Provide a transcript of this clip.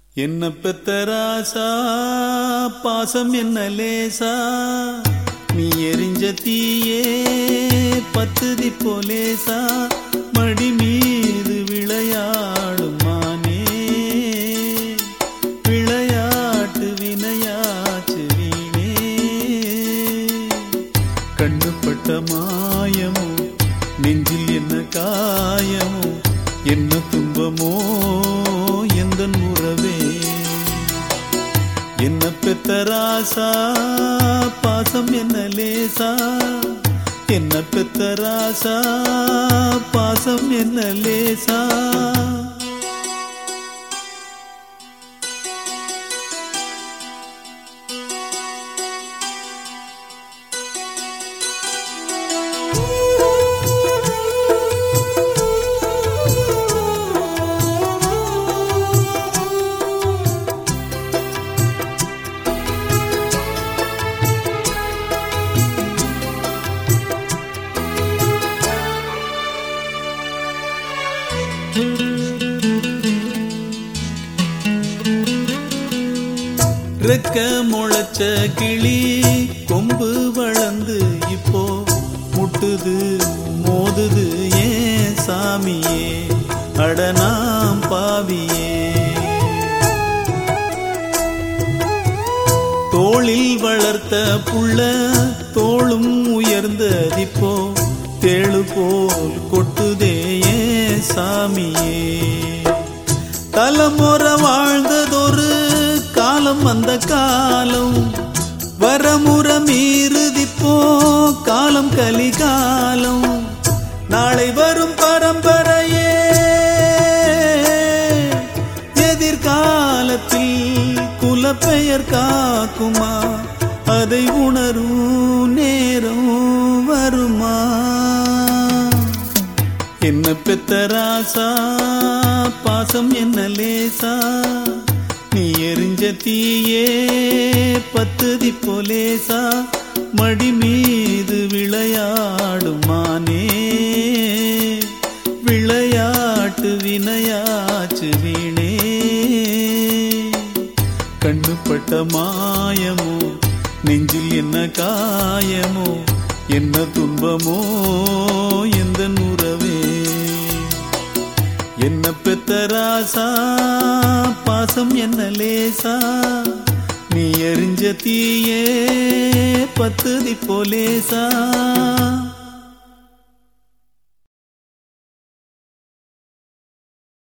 என்ன பெத்த ராசா பாசம் என்ன லேசா நீ எரிஞ்ச தீயே பத்துதி போலேசா மடி மீது விளையாடும் மானே விளையாட்டு வினையாச்சு வீணே கண்ணுப்பட்ட மாயமோ நெஞ்சில் என்ன காயமோ என்ன துன்பமோ எந்த உறவே என்ன பெத்த ராசா பாசம் என்ன லேசா என்ன பெத்த ராசா பாசம் என்ன லேசா ரெக்க முளைச்ச கிளி கொம்பு வளர்ந்து இப்போ முட்டுது மோதுது ஏன் சாமியே அடனாம் பாவியே தோளில் வளர்த்த புள்ள தோளும் உயர்ந்ததிப்போ தேழு போல் கொட்டுதே ஏன் சாமியே தலைமுறை வாழ்ந்ததொரு காலம் அந்த காலம் வரமுறை மீறுதிப்போ காலம் கலிகாலம் நாளை வரும் பரம்பரையே எதிர்காலத்தில் குலப்பெயர் காக்குமா அதை உணரும் நேரம் வருமா என்ன பெத்த ராசா பாசம் என்ன லேசா நீ எரிஞ்ச தீயே பத்துதி போலேசா மடி மீது விளையாடும் மானே விளையாட்டு வினையாச்சு வீணே கண்ணுப்பட்ட மாயமோ நெஞ்சில் என்ன காயமோ என்ன துன்பமோ எந்த உறவே என்ன பெத்த ராசா பாசம் என்ன லேசா நீ எரிஞ்ச தீயே பத்துதி போலேசா